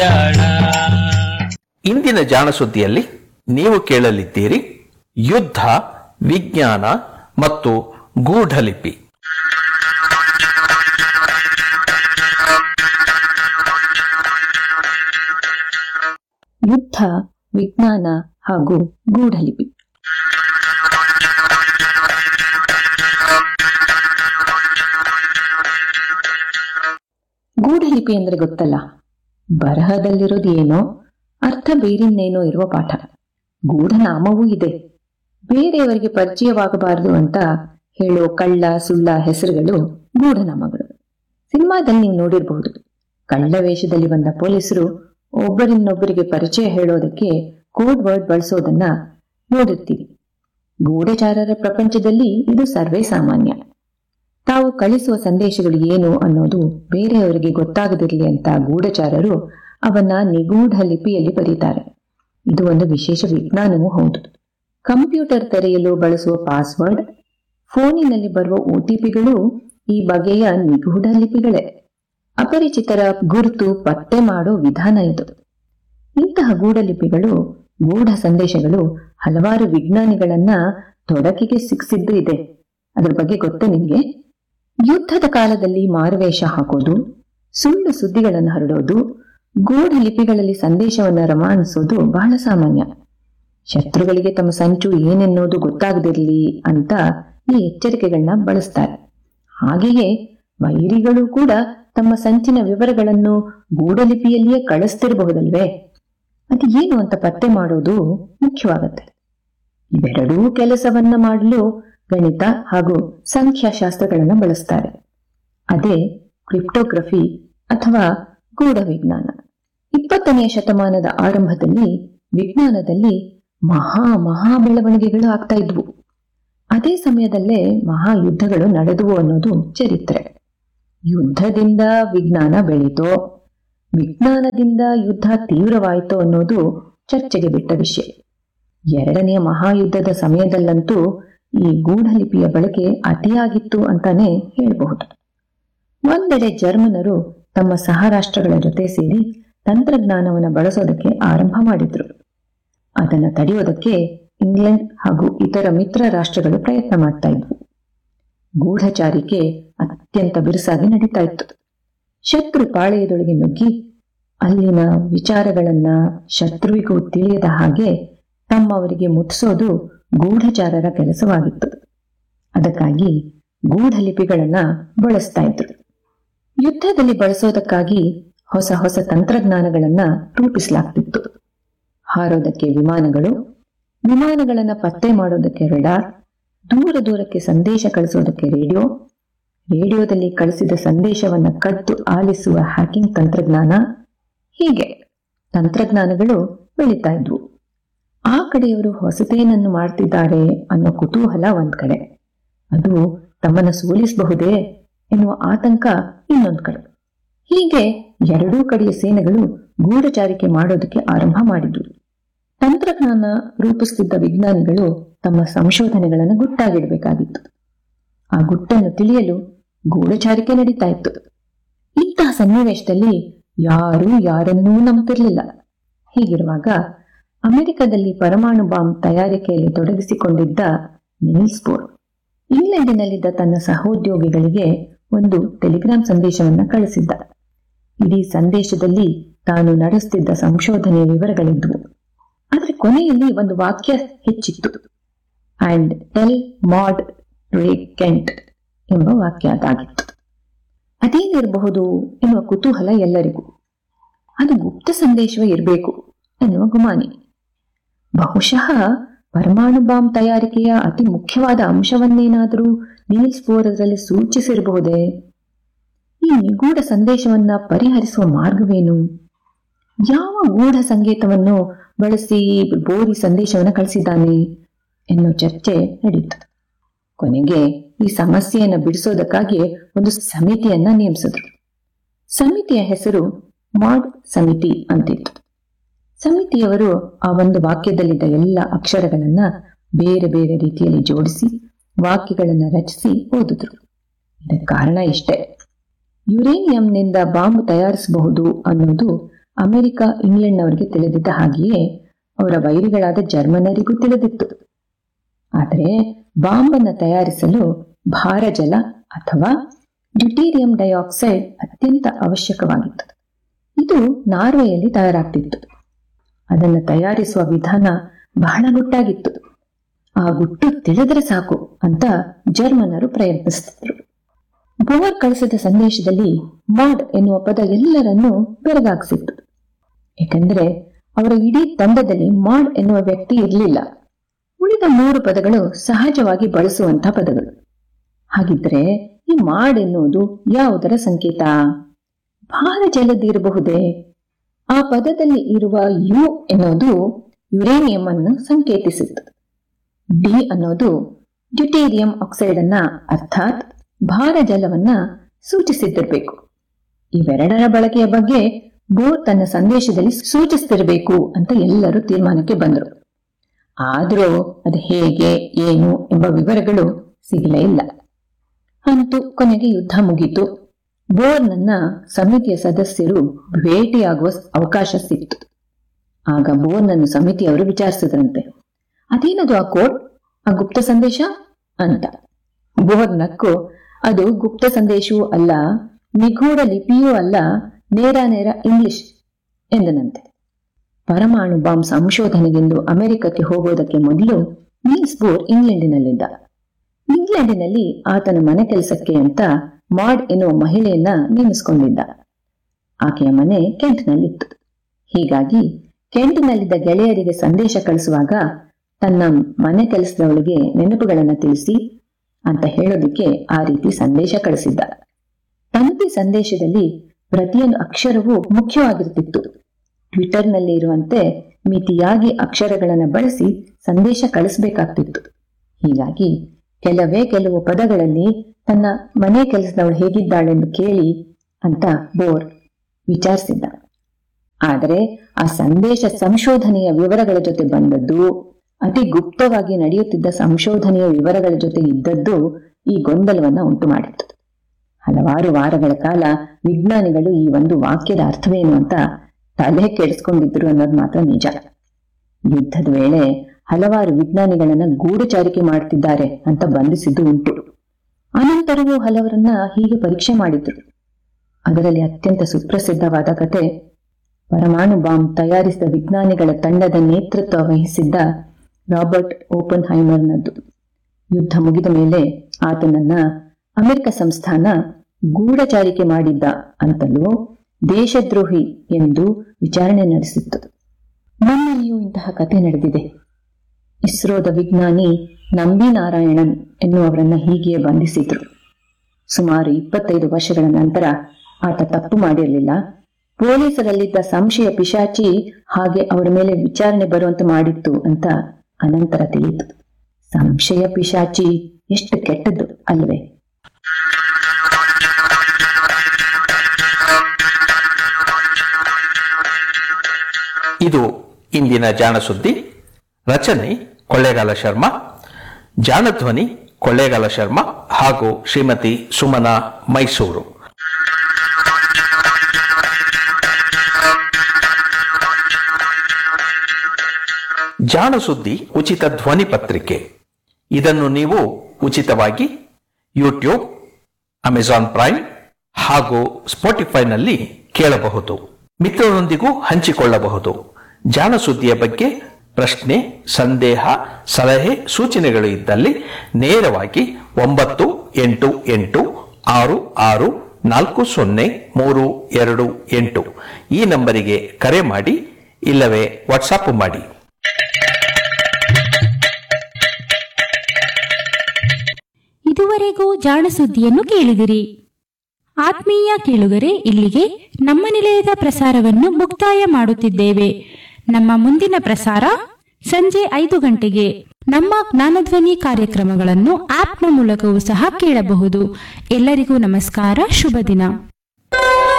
ಇಂದಿನ ಜಾಣ ಸುದ್ದಿಯಲ್ಲಿ ನೀವು ಕೇಳಲಿದ್ದೀರಿ ಯುದ್ಧ ವಿಜ್ಞಾನ ಮತ್ತು ಗೂಢಲಿಪಿ ಯುದ್ಧ ವಿಜ್ಞಾನ ಹಾಗೂ ಗೂಢಲಿಪಿ ಗೂಢಲಿಪಿ ಅಂದ್ರೆ ಗೊತ್ತಲ್ಲ ಬರಹದಲ್ಲಿರೋದು ಏನೋ ಅರ್ಥ ಬೇರಿನ್ನೇನೋ ಇರುವ ಪಾಠ ಗೂಢನಾಮವೂ ಇದೆ ಬೇರೆಯವರಿಗೆ ಪರಿಚಯವಾಗಬಾರದು ಅಂತ ಹೇಳೋ ಕಳ್ಳ ಸುಳ್ಳ ಹೆಸರುಗಳು ಗೂಢನಾಮಗಳು ಸಿನಿಮಾದಲ್ಲಿ ನೀವು ನೋಡಿರಬಹುದು ಕಳ್ಳ ವೇಷದಲ್ಲಿ ಬಂದ ಪೊಲೀಸರು ಒಬ್ಬರಿನ್ನೊಬ್ಬರಿಗೆ ಪರಿಚಯ ಹೇಳೋದಕ್ಕೆ ಕೋಡ್ ವರ್ಡ್ ಬಳಸೋದನ್ನ ನೋಡಿರ್ತೀವಿ ಗೂಢಚಾರರ ಪ್ರಪಂಚದಲ್ಲಿ ಇದು ಸರ್ವೇ ಸಾಮಾನ್ಯ ತಾವು ಕಳಿಸುವ ಸಂದೇಶಗಳು ಏನು ಅನ್ನೋದು ಬೇರೆಯವರಿಗೆ ಗೊತ್ತಾಗದಿರಲಿ ಅಂತ ಗೂಢಚಾರರು ಅವನ್ನ ನಿಗೂಢ ಲಿಪಿಯಲ್ಲಿ ಬರೀತಾರೆ ಇದು ಒಂದು ವಿಶೇಷ ವಿಜ್ಞಾನವೂ ಹೌದು ಕಂಪ್ಯೂಟರ್ ತೆರೆಯಲು ಬಳಸುವ ಪಾಸ್ವರ್ಡ್ ಫೋನಿನಲ್ಲಿ ಬರುವ ಒಟಿಪಿಗಳು ಈ ಬಗೆಯ ನಿಗೂಢ ಲಿಪಿಗಳೇ ಅಪರಿಚಿತರ ಗುರುತು ಪತ್ತೆ ಮಾಡೋ ವಿಧಾನ ಇದು ಇಂತಹ ಗೂಢಲಿಪಿಗಳು ಗೂಢ ಸಂದೇಶಗಳು ಹಲವಾರು ವಿಜ್ಞಾನಿಗಳನ್ನ ತೊಡಕಿಗೆ ಸಿಕ್ಕಿಸಿದ್ದು ಇದೆ ಅದ್ರ ಬಗ್ಗೆ ಗೊತ್ತೇ ನಿಮ್ಗೆ ಯುದ್ಧದ ಕಾಲದಲ್ಲಿ ಮಾರುವೇಷ ಹಾಕೋದು ಸುಳ್ಳು ಸುದ್ದಿಗಳನ್ನು ಹರಡೋದು ಗೂಢ ಲಿಪಿಗಳಲ್ಲಿ ಸಂದೇಶವನ್ನ ರವಾನಿಸೋದು ಬಹಳ ಸಾಮಾನ್ಯ ಶತ್ರುಗಳಿಗೆ ತಮ್ಮ ಸಂಚು ಏನೆನ್ನೋದು ಗೊತ್ತಾಗದಿರಲಿ ಅಂತ ಈ ಎಚ್ಚರಿಕೆಗಳನ್ನ ಬಳಸ್ತಾರೆ ಹಾಗೆಯೇ ವೈರಿಗಳು ಕೂಡ ತಮ್ಮ ಸಂಚಿನ ವಿವರಗಳನ್ನು ಗೂಢಲಿಪಿಯಲ್ಲಿಯೇ ಕಳಿಸ್ತಿರಬಹುದಲ್ವೇ ಅದು ಏನು ಅಂತ ಪತ್ತೆ ಮಾಡೋದು ಮುಖ್ಯವಾಗತ್ತೆ ಇವೆರಡೂ ಕೆಲಸವನ್ನ ಮಾಡಲು ಗಣಿತ ಹಾಗೂ ಸಂಖ್ಯಾಶಾಸ್ತ್ರಗಳನ್ನ ಬಳಸ್ತಾರೆ ಅದೇ ಕ್ರಿಪ್ಟೋಗ್ರಫಿ ಅಥವಾ ಗೂಢ ವಿಜ್ಞಾನ ಇಪ್ಪತ್ತನೆಯ ಶತಮಾನದ ಆರಂಭದಲ್ಲಿ ವಿಜ್ಞಾನದಲ್ಲಿ ಮಹಾ ಮಹಾ ಬೆಳವಣಿಗೆಗಳು ಆಗ್ತಾ ಇದ್ವು ಅದೇ ಸಮಯದಲ್ಲೇ ಮಹಾಯುದ್ಧಗಳು ನಡೆದುವು ಅನ್ನೋದು ಚರಿತ್ರೆ ಯುದ್ಧದಿಂದ ವಿಜ್ಞಾನ ಬೆಳೀತೋ ವಿಜ್ಞಾನದಿಂದ ಯುದ್ಧ ತೀವ್ರವಾಯಿತೋ ಅನ್ನೋದು ಚರ್ಚೆಗೆ ಬಿಟ್ಟ ವಿಷಯ ಎರಡನೆಯ ಮಹಾಯುದ್ಧದ ಸಮಯದಲ್ಲಂತೂ ಈ ಗೂಢಲಿಪಿಯ ಬಳಕೆ ಅತಿಯಾಗಿತ್ತು ಅಂತಾನೆ ಹೇಳಬಹುದು ಒಂದೆಡೆ ಜರ್ಮನರು ತಮ್ಮ ಸಹರಾಷ್ಟ್ರಗಳ ಜೊತೆ ಸೇರಿ ತಂತ್ರಜ್ಞಾನವನ್ನು ಬಳಸೋದಕ್ಕೆ ಆರಂಭ ಮಾಡಿದ್ರು ಅದನ್ನು ತಡೆಯೋದಕ್ಕೆ ಇಂಗ್ಲೆಂಡ್ ಹಾಗೂ ಇತರ ಮಿತ್ರ ರಾಷ್ಟ್ರಗಳು ಪ್ರಯತ್ನ ಮಾಡ್ತಾ ಇದ್ವು ಗೂಢಚಾರಿಕೆ ಅತ್ಯಂತ ಬಿರುಸಾಗಿ ನಡೀತಾ ಇತ್ತು ಶತ್ರು ಪಾಳೆಯದೊಳಗೆ ನುಗ್ಗಿ ಅಲ್ಲಿನ ವಿಚಾರಗಳನ್ನ ಶತ್ರುವಿಗೂ ತಿಳಿಯದ ಹಾಗೆ ತಮ್ಮವರಿಗೆ ಮುಟ್ಟಿಸೋದು ಗೂಢಚಾರರ ಕೆಲಸವಾಗಿತ್ತು ಅದಕ್ಕಾಗಿ ಗೂಢಲಿಪಿಗಳನ್ನ ಬಳಸ್ತಾ ಇದ್ರು ಯುದ್ಧದಲ್ಲಿ ಬಳಸೋದಕ್ಕಾಗಿ ಹೊಸ ಹೊಸ ತಂತ್ರಜ್ಞಾನಗಳನ್ನ ರೂಪಿಸಲಾಗ್ತಿತ್ತು ಹಾರೋದಕ್ಕೆ ವಿಮಾನಗಳು ವಿಮಾನಗಳನ್ನ ಪತ್ತೆ ಮಾಡೋದಕ್ಕೆ ರೆಡಾರ್ ದೂರ ದೂರಕ್ಕೆ ಸಂದೇಶ ಕಳಿಸೋದಕ್ಕೆ ರೇಡಿಯೋ ರೇಡಿಯೋದಲ್ಲಿ ಕಳಿಸಿದ ಸಂದೇಶವನ್ನ ಕದ್ದು ಆಲಿಸುವ ಹ್ಯಾಕಿಂಗ್ ತಂತ್ರಜ್ಞಾನ ಹೀಗೆ ತಂತ್ರಜ್ಞಾನಗಳು ಬೆಳೀತಾ ಇದ್ವು ಆ ಕಡೆಯವರು ಹೊಸತೇನನ್ನು ಮಾಡ್ತಿದ್ದಾರೆ ಅನ್ನೋ ಕುತೂಹಲ ಒಂದ್ ಕಡೆ ಅದು ತಮ್ಮನ್ನ ಸೋಲಿಸಬಹುದೇ ಎನ್ನುವ ಆತಂಕ ಇನ್ನೊಂದ್ ಕಡೆ ಹೀಗೆ ಎರಡೂ ಕಡೆಯ ಸೇನೆಗಳು ಗೂಢಚಾರಿಕೆ ಮಾಡೋದಕ್ಕೆ ಆರಂಭ ಮಾಡಿದ್ವು ತಂತ್ರಜ್ಞಾನ ರೂಪಿಸುತ್ತಿದ್ದ ವಿಜ್ಞಾನಿಗಳು ತಮ್ಮ ಸಂಶೋಧನೆಗಳನ್ನು ಗುಟ್ಟಾಗಿಡಬೇಕಾಗಿತ್ತು ಆ ಗುಟ್ಟನ್ನು ತಿಳಿಯಲು ಗೂಢಚಾರಿಕೆ ನಡೀತಾ ಇತ್ತು ಇಂತಹ ಸನ್ನಿವೇಶದಲ್ಲಿ ಯಾರೂ ಯಾರನ್ನೂ ನಂಬ್ತಿರ್ಲಿಲ್ಲ ಹೀಗಿರುವಾಗ ಅಮೆರಿಕದಲ್ಲಿ ಪರಮಾಣು ಬಾಂಬ್ ತಯಾರಿಕೆಯಲ್ಲಿ ತೊಡಗಿಸಿಕೊಂಡಿದ್ದ ನೀಲ್ಸ್ ಬೋರ್ ಇಂಗ್ಲೆಂಡಿನಲ್ಲಿದ್ದ ತನ್ನ ಸಹೋದ್ಯೋಗಿಗಳಿಗೆ ಒಂದು ಟೆಲಿಗ್ರಾಮ್ ಸಂದೇಶವನ್ನ ಕಳಿಸಿದ್ದ ಇಡೀ ಸಂದೇಶದಲ್ಲಿ ತಾನು ನಡೆಸುತ್ತಿದ್ದ ಸಂಶೋಧನೆಯ ವಿವರಗಳಿದ್ವು ಆದರೆ ಕೊನೆಯಲ್ಲಿ ಒಂದು ವಾಕ್ಯ ಹೆಚ್ಚಿತ್ತು ಅಂಡ್ ಟೆಲ್ ಮಾಡ್ ರೇ ಕೆಂಟ್ ಎಂಬ ವಾಕ್ಯ ಅದಾಗಿತ್ತು ಅದೇನಿರಬಹುದು ಎನ್ನುವ ಕುತೂಹಲ ಎಲ್ಲರಿಗೂ ಅದು ಗುಪ್ತ ಸಂದೇಶವೇ ಇರಬೇಕು ಎನ್ನುವ ಗುಮಾನಿ ಬಹುಶಃ ಪರಮಾಣು ಬಾಂಬ್ ತಯಾರಿಕೆಯ ಅತಿ ಮುಖ್ಯವಾದ ಅಂಶವನ್ನೇನಾದರೂ ನೀಲ್ಸ್ ಬೋರ್ ಅದರಲ್ಲಿ ಸೂಚಿಸಿರಬಹುದೇ ಈ ನಿಗೂಢ ಸಂದೇಶವನ್ನ ಪರಿಹರಿಸುವ ಮಾರ್ಗವೇನು ಯಾವ ಗೂಢ ಸಂಗೀತವನ್ನು ಬಳಸಿ ಬೋರಿ ಸಂದೇಶವನ್ನು ಕಳಿಸಿದ್ದಾನೆ ಎನ್ನುವ ಚರ್ಚೆ ನಡೀತು ಕೊನೆಗೆ ಈ ಸಮಸ್ಯೆಯನ್ನು ಬಿಡಿಸೋದಕ್ಕಾಗಿ ಒಂದು ಸಮಿತಿಯನ್ನ ನೇಮಿಸಿದ್ರು ಸಮಿತಿಯ ಹೆಸರು ಮಾಡ್ ಸಮಿತಿ ಅಂತಿತ್ತು ಸಮಿತಿಯವರು ಆ ಒಂದು ವಾಕ್ಯದಲ್ಲಿದ್ದ ಎಲ್ಲ ಅಕ್ಷರಗಳನ್ನ ಬೇರೆ ಬೇರೆ ರೀತಿಯಲ್ಲಿ ಜೋಡಿಸಿ ವಾಕ್ಯಗಳನ್ನ ರಚಿಸಿ ಓದಿದ್ರು ಇದಕ್ಕೆ ಕಾರಣ ಇಷ್ಟೇ ಯುರೇನಿಯಂನಿಂದ ಬಾಂಬ್ ತಯಾರಿಸಬಹುದು ಅನ್ನೋದು ಅಮೆರಿಕ ಇಂಗ್ಲೆಂಡ್ನವರಿಗೆ ತಿಳಿದಿದ್ದ ಹಾಗೆಯೇ ಅವರ ವೈರಿಗಳಾದ ಜರ್ಮನರಿಗೂ ತಿಳಿದಿತ್ತು ಆದರೆ ಬಾಂಬನ್ನು ತಯಾರಿಸಲು ಭಾರಜಲ ಅಥವಾ ಡ್ಯೂಟೀರಿಯಂ ಡೈಆಕ್ಸೈಡ್ ಅತ್ಯಂತ ಅವಶ್ಯಕವಾಗಿತ್ತು ಇದು ನಾರ್ವೆಯಲ್ಲಿ ತಯಾರಾಗ್ತಿತ್ತು ಅದನ್ನು ತಯಾರಿಸುವ ವಿಧಾನ ಬಹಳ ಗುಟ್ಟಾಗಿತ್ತು ಆ ಗುಟ್ಟು ತಿಳಿದರೆ ಸಾಕು ಅಂತ ಜರ್ಮನರು ಪ್ರಯತ್ನಿಸುತ್ತಿದ್ರು ಬೋರ್ ಕಳಿಸಿದ ಸಂದೇಶದಲ್ಲಿ ಮಾಡ್ ಎನ್ನುವ ಪದ ಎಲ್ಲರನ್ನೂ ಬೆರಗಾಗಿಸಿತ್ತು ಏಕೆಂದರೆ ಅವರ ಇಡೀ ತಂಡದಲ್ಲಿ ಮಾಡ್ ಎನ್ನುವ ವ್ಯಕ್ತಿ ಇರಲಿಲ್ಲ ಉಳಿದ ಮೂರು ಪದಗಳು ಸಹಜವಾಗಿ ಬಳಸುವಂತಹ ಪದಗಳು ಹಾಗಿದ್ರೆ ಈ ಮಾಡ್ ಎನ್ನುವುದು ಯಾವುದರ ಸಂಕೇತ ಭಾರ ಜಲದಿರಬಹುದೇ ಆ ಪದದಲ್ಲಿ ಇರುವ ಯು ಎನ್ನುವುದು ಯುರೇನಿಯಂ ಅನ್ನು ಸಂಕೇತಿಸಿತ್ತು ಡಿ ಅನ್ನೋದು ಡ್ಯೂಟೇರಿಯಂ ಆಕ್ಸೈಡ್ ಅನ್ನ ಅರ್ಥಾತ್ ಭಾರ ಜಲವನ್ನ ಸೂಚಿಸಿದ್ದಿರಬೇಕು ಇವೆರಡರ ಬಳಕೆಯ ಬಗ್ಗೆ ಬೋರ್ ತನ್ನ ಸಂದೇಶದಲ್ಲಿ ಸೂಚಿಸ್ತಿರಬೇಕು ಅಂತ ಎಲ್ಲರೂ ತೀರ್ಮಾನಕ್ಕೆ ಬಂದರು ಆದರೂ ಅದು ಹೇಗೆ ಏನು ಎಂಬ ವಿವರಗಳು ಸಿಗಲೇ ಇಲ್ಲ ಅಂತೂ ಕೊನೆಗೆ ಯುದ್ಧ ಮುಗೀತು ಬೋರ್ನನ್ನ ಸಮಿತಿಯ ಸದಸ್ಯರು ಭೇಟಿಯಾಗುವ ಅವಕಾಶ ಸಿಕ್ತು ಆಗ ಬೋರ್ನನ್ನು ಸಮಿತಿಯವರು ವಿಚಾರಿಸಿದ್ರಂತೆ ಅದೇನದು ಆ ಕೋಡ್ ಆ ಗುಪ್ತ ಸಂದೇಶ ಅಂತ ಬೋರ್ ನಕ್ಕು ಅದು ಗುಪ್ತ ಸಂದೇಶವೂ ಅಲ್ಲ ನಿಗೂಢ ಲಿಪಿಯೂ ಅಲ್ಲ ನೇರ ನೇರ ಇಂಗ್ಲಿಷ್ ಎಂದನಂತೆ ಪರಮಾಣು ಬಾಂಬ್ ಸಂಶೋಧನೆಗೆಂದು ಅಮೆರಿಕಕ್ಕೆ ಹೋಗೋದಕ್ಕೆ ಮೊದಲು ನೀಲ್ಸ್ ಬೋರ್ ಇಂಗ್ಲೆಂಡಿನಲ್ಲಿದ್ದ ಇಂಗ್ಲೆಂಡಿನಲ್ಲಿ ಆತನ ಮನೆ ಕೆಲಸಕ್ಕೆ ಅಂತ ಮಾಡ್ ಎನ್ನುವ ಮಹಿಳೆಯನ್ನ ನೇಮಿಸಿಕೊಂಡಿದ್ದ ಆಕೆಯ ಮನೆ ಕೆಂಟ್ನಲ್ಲಿತ್ತು ಹೀಗಾಗಿ ಕೆಂಟ್ನಲ್ಲಿದ್ದ ಗೆಳೆಯರಿಗೆ ಸಂದೇಶ ಕಳಿಸುವಾಗ ತನ್ನ ಮನೆ ಕೆಲಸದವಳಿಗೆ ನೆನಪುಗಳನ್ನ ತಿಳಿಸಿ ಅಂತ ಹೇಳೋದಕ್ಕೆ ಆ ರೀತಿ ಸಂದೇಶ ಕಳಿಸಿದ್ದ ತಂತಿ ಸಂದೇಶದಲ್ಲಿ ಪ್ರತಿಯೊಂದು ಅಕ್ಷರವೂ ಮುಖ್ಯವಾಗಿರ್ತಿತ್ತು ಟ್ವಿಟರ್ನಲ್ಲಿ ಇರುವಂತೆ ಮಿತಿಯಾಗಿ ಅಕ್ಷರಗಳನ್ನು ಬಳಸಿ ಸಂದೇಶ ಕಳಿಸಬೇಕಾಗ್ತಿತ್ತು ಹೀಗಾಗಿ ಕೆಲವೇ ಕೆಲವು ಪದಗಳಲ್ಲಿ ತನ್ನ ಮನೆ ಕೆಲಸದವಳು ಹೇಗಿದ್ದಾಳೆಂದು ಕೇಳಿ ಅಂತ ಬೋರ್ ವಿಚಾರಿಸಿದ್ದ ಆದರೆ ಆ ಸಂದೇಶ ಸಂಶೋಧನೆಯ ವಿವರಗಳ ಜೊತೆ ಬಂದದ್ದು ಅತಿ ಗುಪ್ತವಾಗಿ ನಡೆಯುತ್ತಿದ್ದ ಸಂಶೋಧನೆಯ ವಿವರಗಳ ಜೊತೆ ಇದ್ದದ್ದು ಈ ಗೊಂದಲವನ್ನ ಉಂಟು ಮಾಡಿತ್ತು ಹಲವಾರು ವಾರಗಳ ಕಾಲ ವಿಜ್ಞಾನಿಗಳು ಈ ಒಂದು ವಾಕ್ಯದ ಅರ್ಥವೇನು ಅಂತ ತಲೆ ಕೆಡಿಸ್ಕೊಂಡಿದ್ರು ಅನ್ನೋದು ಮಾತ್ರ ನಿಜ ಯುದ್ಧದ ವೇಳೆ ಹಲವಾರು ವಿಜ್ಞಾನಿಗಳನ್ನ ಗೂಢಚಾರಿಕೆ ಮಾಡ್ತಿದ್ದಾರೆ ಅಂತ ಬಂಧಿಸಿದ್ದು ಉಂಟು ಅನಂತರವೂ ಹಲವರನ್ನ ಹೀಗೆ ಪರೀಕ್ಷೆ ಮಾಡಿದ್ರು ಅದರಲ್ಲಿ ಅತ್ಯಂತ ಸುಪ್ರಸಿದ್ಧವಾದ ಕತೆ ಪರಮಾಣು ಬಾಂಬ್ ತಯಾರಿಸಿದ ವಿಜ್ಞಾನಿಗಳ ತಂಡದ ನೇತೃತ್ವ ವಹಿಸಿದ್ದ ರಾಬರ್ಟ್ ಓಪನ್ ಹೈಮರ್ನದ್ದು ಯುದ್ಧ ಮುಗಿದ ಮೇಲೆ ಆತನನ್ನ ಅಮೆರಿಕ ಸಂಸ್ಥಾನ ಗೂಢಚಾರಿಕೆ ಮಾಡಿದ್ದ ಅಂತಲೂ ದೇಶದ್ರೋಹಿ ಎಂದು ವಿಚಾರಣೆ ನಡೆಸಿತ್ತು ನಮ್ಮಲ್ಲಿಯೂ ಇಂತಹ ಕತೆ ನಡೆದಿದೆ ಇಸ್ರೋದ ವಿಜ್ಞಾನಿ ನಂಬಿ ನಾರಾಯಣನ್ ಎನ್ನುವರನ್ನ ಹೀಗೆಯೇ ಬಂಧಿಸಿದ್ರು ಸುಮಾರು ಇಪ್ಪತ್ತೈದು ವರ್ಷಗಳ ನಂತರ ಆತ ತಪ್ಪು ಮಾಡಿರಲಿಲ್ಲ ಪೊಲೀಸರಲ್ಲಿದ್ದ ಸಂಶಯ ಪಿಶಾಚಿ ಹಾಗೆ ಅವರ ಮೇಲೆ ವಿಚಾರಣೆ ಬರುವಂತೆ ಮಾಡಿತ್ತು ಅಂತ ಅನಂತರ ತಿಳಿಯಿತು ಸಂಶಯ ಪಿಶಾಚಿ ಎಷ್ಟು ಕೆಟ್ಟದ್ದು ಅಲ್ವೇ ಇದು ಇಂದಿನ ಜಾಣ ಸುದ್ದಿ ರಚನೆ ಕೊಳ್ಳೇಗಾಲ ಶರ್ಮಾ ಜಾಣಧ್ವನಿ ಕೊಳ್ಳೇಗಾಲ ಶರ್ಮಾ ಹಾಗೂ ಶ್ರೀಮತಿ ಸುಮನಾ ಮೈಸೂರು ಜಾಣ ಸುದ್ದಿ ಉಚಿತ ಧ್ವನಿ ಪತ್ರಿಕೆ ಇದನ್ನು ನೀವು ಉಚಿತವಾಗಿ ಯೂಟ್ಯೂಬ್ ಅಮೆಜಾನ್ ಪ್ರೈಮ್ ಹಾಗೂ ಸ್ಪಾಟಿಫೈನಲ್ಲಿ ಕೇಳಬಹುದು ಮಿತ್ರರೊಂದಿಗೂ ಹಂಚಿಕೊಳ್ಳಬಹುದು ಜಾಣ ಸುದ್ದಿಯ ಬಗ್ಗೆ ಪ್ರಶ್ನೆ ಸಂದೇಹ ಸಲಹೆ ಸೂಚನೆಗಳು ಇದ್ದಲ್ಲಿ ನೇರವಾಗಿ ಒಂಬತ್ತು ಎಂಟು ಎಂಟು ಆರು ಆರು ನಾಲ್ಕು ಸೊನ್ನೆ ಮೂರು ಎರಡು ಎಂಟು ಈ ನಂಬರಿಗೆ ಕರೆ ಮಾಡಿ ಇಲ್ಲವೇ ವಾಟ್ಸಾಪ್ ಮಾಡಿ ಇದುವರೆಗೂ ಜಾಣ ಸುದ್ದಿಯನ್ನು ಕೇಳಿದಿರಿ ಆತ್ಮೀಯ ಕೇಳುಗರೆ ಇಲ್ಲಿಗೆ ನಮ್ಮ ನಿಲಯದ ಪ್ರಸಾರವನ್ನು ಮುಕ್ತಾಯ ಮಾಡುತ್ತಿದ್ದೇವೆ ನಮ್ಮ ಮುಂದಿನ ಪ್ರಸಾರ ಸಂಜೆ ಐದು ಗಂಟೆಗೆ ನಮ್ಮ ಜ್ಞಾನಧ್ವನಿ ಕಾರ್ಯಕ್ರಮಗಳನ್ನು ಆಪ್ನ ಮೂಲಕವೂ ಸಹ ಕೇಳಬಹುದು ಎಲ್ಲರಿಗೂ ನಮಸ್ಕಾರ ಶುಭ ದಿನ